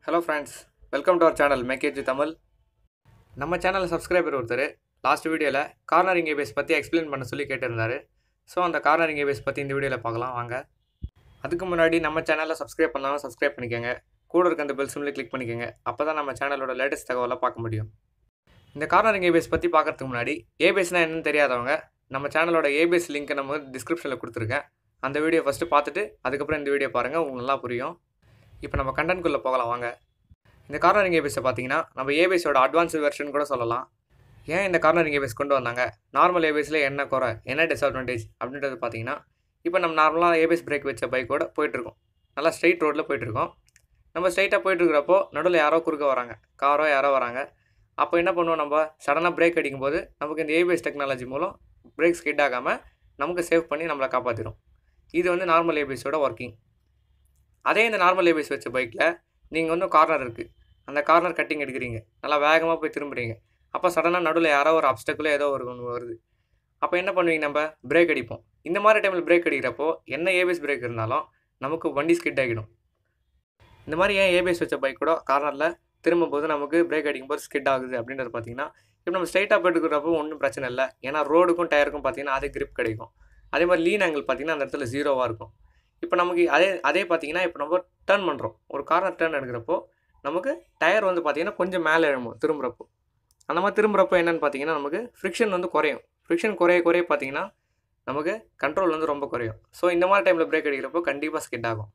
hello friends welcome to our channel மேக்கேஜ் தமிழ் நம்ம channel subscriber ஒருத்தர் லாஸ்ட் வீடியோவில் கார்னரிங் ஏபிஎஸ் பற்றி எக்ஸ்பிளைன் பண்ண சொல்லி கேட்டிருந்தாரு ஸோ அந்த கார்னரிங் ஏபிஎஸ் பற்றி இந்த வீடியோவில் பார்க்கலாம் வாங்க அதுக்கு முன்னாடி நம்ம சேனலில் சப்ஸ்கிரைப் பண்ணாலும் சப்ஸ்கிரைப் பண்ணிக்கோங்க கூட இருக்க அந்த பெல் சிம்மில் கிளிக் பண்ணிக்கோங்க அப்போ தான் நம்ம சேனலோட லேட்டஸ்ட் தகவலை பார்க்க முடியும் இந்த கார்னரிங் ஏபிஎஸ் பற்றி பார்க்கறதுக்கு முன்னாடி ஏபிஎஸ்னால் என்னன்னு தெரியாதவங்க நம்ம சேனலோட ஏபிஎஸ் லிங்க்கை நம்ம டிஸ்கிரிப்ஷனில் கொடுத்துருக்கேன் அந்த வீடியோ ஃபஸ்ட்டு பார்த்துட்டு அதுக்கப்புறம் இந்த வீடியோ பாருங்கள் உங்களுக்கு நல்லா புரியும் இப்போ நம்ம கண்டென்ட்குள்ளே போகலாம் வாங்க இந்த கார்னரிங் ஏபிஎஸை பார்த்தீங்கன்னா நம்ம ஏபிஎஸோட அட்வான்ஸ்டு வெர்ஷன் கூட சொல்லலாம் ஏன் இந்த கார்னரிங் ஏபிஎஸ் கொண்டு வந்தாங்க நார்மல் ஏபிஎஸில் என்ன குறை என்ன டிஸ்அட்வான்டேஜ் அப்படின்றது பார்த்தீங்கன்னா இப்போ நம்ம நார்மலாக ஏபிஎஸ் பிரேக் வச்ச பைக்கோட போயிட்டுருக்கோம் நல்லா ஸ்ட்ரைட் ரோட்டில் போயிட்டுருக்கோம் நம்ம ஸ்ட்ரைட்டாக போயிட்டுருக்கிறப்போ நடுவில் யாரோ குறுக்க வராங்க காரோ யாரோ வராங்க அப்போ என்ன பண்ணுவோம் நம்ம சடனாக பிரேக் அடிக்கும்போது நமக்கு இந்த ஏபிஎஸ் டெக்னாலஜி மூலம் பிரேக் ஸ்கிட் ஆகாமல் நமக்கு சேவ் பண்ணி நம்மளை காப்பாற்றிடும் இது வந்து நார்மல் ஏபிஎஸோட ஒர்க்கிங் அதே இந்த நார்மல் ஏபிஎஸ் வச்ச பைக்கில் நீங்கள் வந்து கார்னர் இருக்குது அந்த கார்னர் கட்டிங் எடுக்கிறீங்க நல்லா வேகமாக போய் திரும்புறீங்க அப்போ சடனாக நடுவில் யாரோ ஒரு அப்டக்குள்ளே ஏதோ ஒரு ஒன்று வருது அப்போ என்ன பண்ணுவீங்க நம்ம பிரேக் அடிப்போம் இந்த மாதிரி டைமில் பிரேக் அடிக்கிறப்போ என்ன ஏபிஎஸ் பிரேக் இருந்தாலும் நமக்கு வண்டி ஸ்கிட் ஆகிடும் இந்த மாதிரி ஏன் ஏபிஎஸ் வச்ச பைக் கூட கார்னரில் திரும்பும்போது நமக்கு பிரேக் அடிக்கும்போது ஸ்கிட் ஆகுது அப்படின்றது பார்த்தீங்கன்னா இப்போ நம்ம ஸ்ட்ரைட்டாக போயிட்டு இருக்கிறப்போ ஒன்றும் பிரச்சனை இல்லை ஏன்னா ரோடுக்கும் டயருக்கும் பார்த்தீங்கன்னா அதே grip கிடைக்கும் அதே மாதிரி லீன் ஆங்கிள் பார்த்தீங்கன்னா அந்த இடத்துல ஜீரோவாக இருக்கும் இப்போ நமக்கு அதே அதே பார்த்தீங்கன்னா இப்போ நம்ம டர்ன் பண்ணுறோம் ஒரு கார்னர் டர்ன் எடுக்கிறப்போ நமக்கு டயர் வந்து பார்த்தீங்கன்னா கொஞ்சம் மேலே எழும்பும் திரும்புகிறப்போ அந்த மாதிரி திரும்புகிறப்போ என்னென்னு பார்த்தீங்கன்னா நமக்கு ஃப்ரிக்ஷன் வந்து குறையும் ஃப்ரிக்ஷன் குறைய குறைய பார்த்தீங்கன்னா நமக்கு கண்ட்ரோல் வந்து ரொம்ப குறையும் ஸோ இந்த மாதிரி டைமில் பிரேக் அடிக்கிறப்போ கண்டிப்பாக ஸ்கிட் ஆகும்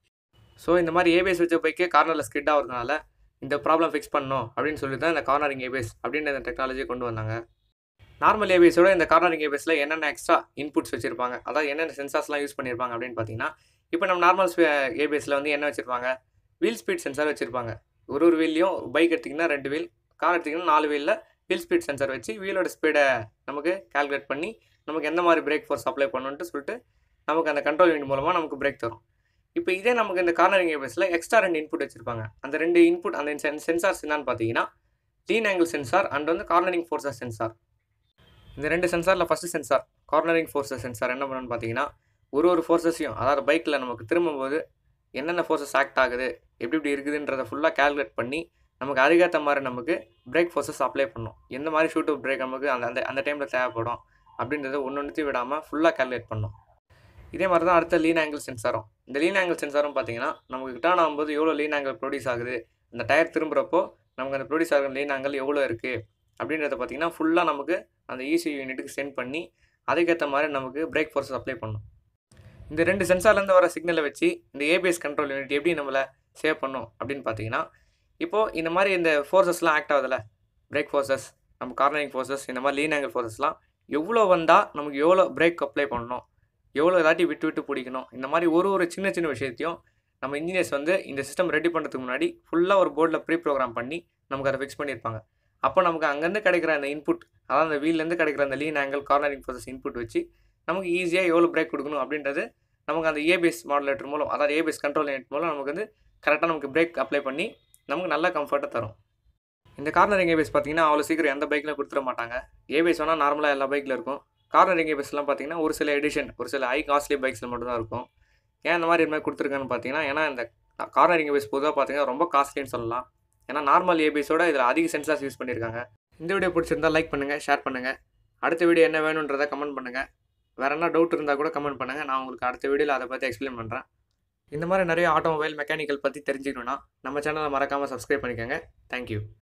ஸோ இந்த மாதிரி ஏபிஎஸ் வச்ச பைக்கே கார்னரில் ஸ்கிட் ஆகிறதுனால இந்த ப்ராப்ளம் ஃபிக்ஸ் பண்ணணும் அப்படின்னு சொல்லி தான் இந்த கார்னரிங் ஏபிஎஸ் அப்படின்ற இந்த டெக்னாலஜியை கொண்டு வந்தாங்க நார்மல் ஏபிஎஸோட இந்த கார்னரிங் ஏபிஎஸில் என்னென்ன எக்ஸ்ட்ரா இன்புட்ஸ் வச்சிருப்பாங்க அதாவது என்னென்ன சென்சார்ஸ்லாம் யூஸ் பண்ணியிருப்பாங்க அப்படின்னு பார்த்தீங்கன்னா இப்போ நம்ம நார்மல் ஏபிஎஸில் வந்து என்ன வச்சுருப்பாங்க வீல் ஸ்பீட் சென்சார் வச்சுருப்பாங்க ஒரு ஒரு வீல்லையும் பைக் எடுத்திங்கன்னா ரெண்டு வீல் கார் எடுத்திங்கன்னா நாலு வீலில் வீல் ஸ்பீட் சென்சார் வச்சு வீலோட ஸ்பீடை நமக்கு கால்குலேட் பண்ணி நமக்கு எந்த மாதிரி பிரேக் ஃபோர்ஸ் அப்ளை பண்ணணுன்ட்டு சொல்லிட்டு நமக்கு அந்த கண்ட்ரோல் யூனிட் மூலமாக நமக்கு பிரேக் தரும் இப்போ இதே நமக்கு இந்த கார்னரிங் ஏபிஎஸில் எக்ஸ்ட்ரா ரெண்டு இன்புட் வச்சுருப்பாங்க அந்த ரெண்டு இன்புட் அந்த சென்சார்ஸ் என்னன்னு பார்த்தீங்கன்னா லீன் ஆங்கிள் சென்சார் அண்ட் வந்து கார்னரிங் ஃபோர்ஸஸ் சென்சார் இந்த ரெண்டு சென்சாரில் first sensor cornering forces sensor என்ன பண்ணணும்னு பார்த்தீங்கன்னா ஒரு ஒரு ஃபோர்ஸஸையும் அதாவது பைக்கில் நமக்கு திரும்பும்போது என்னென்ன ஃபோர்ஸஸ் ஆக்ட் ஆகுது எப்படி எப்படி இருக்குதுன்றதை ஃபுல்லாக கால்குலேட் பண்ணி நமக்கு அதுக்கேற்ற மாதிரி நமக்கு பிரேக் ஃபோர்ஸஸ் அப்ளை பண்ணும் எந்த மாதிரி ஷூட் பிரேக் நமக்கு அந்த அந்த அந்த டைமில் தேவைப்படும் அப்படின்றத ஒன்று ஒன்றுத்தையும் விடாமல் ஃபுல்லாக கால்குலேட் பண்ணும் இதே மாதிரி தான் அடுத்த லீன் ஆங்கிள் சென்சாரும் இந்த லீன் ஆங்கிள் சென்சாரும் பார்த்தீங்கன்னா நமக்கு டேர்ன் ஆகும்போது எவ்வளோ லீன் ஆங்கிள் ப்ரொடியூஸ் ஆகுது அந்த டயர் திரும்புகிறப்போ நமக்கு அந்த ப்ரொடியூஸ் ஆகிற லீன் ஆங்கிள் எவ்வளோ இருக்குது அப்படின்றத பார்த்தீங்கன்னா ஃபுல்லாக நமக்கு அந்த இசி யூனிட்டுக்கு சென்ட் பண்ணி அதுக்கேற்ற மாதிரி நமக்கு பிரேக் ஃபோர்ஸஸ் அப்ளை பண்ணும் இந்த ரெண்டு சென்சார்லேருந்து வர சிக்னலை வச்சு இந்த ஏபிஎஸ் கண்ட்ரோல் யூனிட் எப்படி நம்மளை சேவ் பண்ணும் அப்படின்னு பார்த்தீங்கன்னா இப்போது இந்த மாதிரி இந்த ஃபோர்ஸஸ்லாம் ஆக்ட் ஆகுதுல்ல பிரேக் ஃபோர்ஸஸ் நம்ம கார்னரிங் ஃபோர்ஸஸ் இந்த மாதிரி லீன் ஆங்கிள் ஃபோர்ஸஸ்லாம் எவ்வளோ வந்தால் நமக்கு எவ்வளோ பிரேக் அப்ளை பண்ணணும் எவ்வளோ இதாட்டி விட்டு விட்டு பிடிக்கணும் இந்த மாதிரி ஒரு ஒரு சின்ன சின்ன விஷயத்தையும் நம்ம இன்ஜினியர்ஸ் வந்து இந்த சிஸ்டம் ரெடி பண்ணுறதுக்கு முன்னாடி ஃபுல்லாக ஒரு போர்டில் ப்ரீ ப்ரோக்ராம் பண்ணி நமக்கு அதை ஃபிக்ஸ் பண்ணியிருப்பாங்க அப்போ நமக்கு அங்கேருந்து கிடைக்கிற அந்த இன்புட் அதாவது அந்த வீல்லேருந்து கிடைக்கிற அந்த lean angle cornering process input வச்சு நமக்கு ஈஸியாக எவ்வளோ பிரேக் கொடுக்கணும் அப்படின்றது நமக்கு அந்த ஏபிஎஸ் மாடலேட்டர் மூலம் அதாவது ஏபிஎஸ் கண்ட்ரோல் யூனிட் மூலம் நமக்கு வந்து கரெக்டாக நமக்கு பிரேக் அப்ளை பண்ணி நமக்கு நல்ல கம்ஃபர்ட்டை தரும் இந்த கார்னரிங் ஏபிஎஸ் பார்த்தீங்கன்னா அவ்வளோ சீக்கிரம் எந்த பைக்கில் கொடுத்துட மாட்டாங்க ஏபிஎஸ் வேணால் நார்மலாக எல்லா பைக்கில் இருக்கும் கார்னரிங் ஏபிஎஸ்லாம் பார்த்தீங்கன்னா ஒரு சில எடிஷன் ஒரு சில ஹை காஸ்ட்லி பைக்ஸில் மட்டும் தான் இருக்கும் ஏன் இந்த மாதிரி இது மாதிரி கொடுத்துருக்கான்னு பார்த்தீங்கன்னா ஏன்னா இந்த கார்னரிங் ஏபிஎஸ் பொதுவாக பார்த்தீங்கன்னா ரொம்ப காஸ்ட்லின்னு சொல்லலாம் ஏன்னா நார்மல் ஏபிஎஸோட இதில் அதிக சென்சார்ஸ் யூஸ் பண்ணியிருக்காங்க இந்த வீடியோ பிடிச்சிருந்தா லைக் பண்ணுங்கள் ஷேர் பண்ணுங்கள் அடுத்த வீடியோ என்ன வேணுன்றதை கமெண்ட் பண்ணுங்கள் வேறு என்ன டவுட் இருந்தால் கூட கமெண்ட் பண்ணுங்கள் நான் உங்களுக்கு அடுத்த வீடியோவில் அதை பற்றி எக்ஸ்பிளைன் பண்ணுறேன் இந்த மாதிரி நிறைய ஆட்டோமொபைல் மெக்கானிக்கல் பற்றி தெரிஞ்சுக்கணுன்னா நம்ம சேனலை மறக்காமல் சப்ஸ்கிரைப் பண்ணிக்கோங்க தேங்க்யூ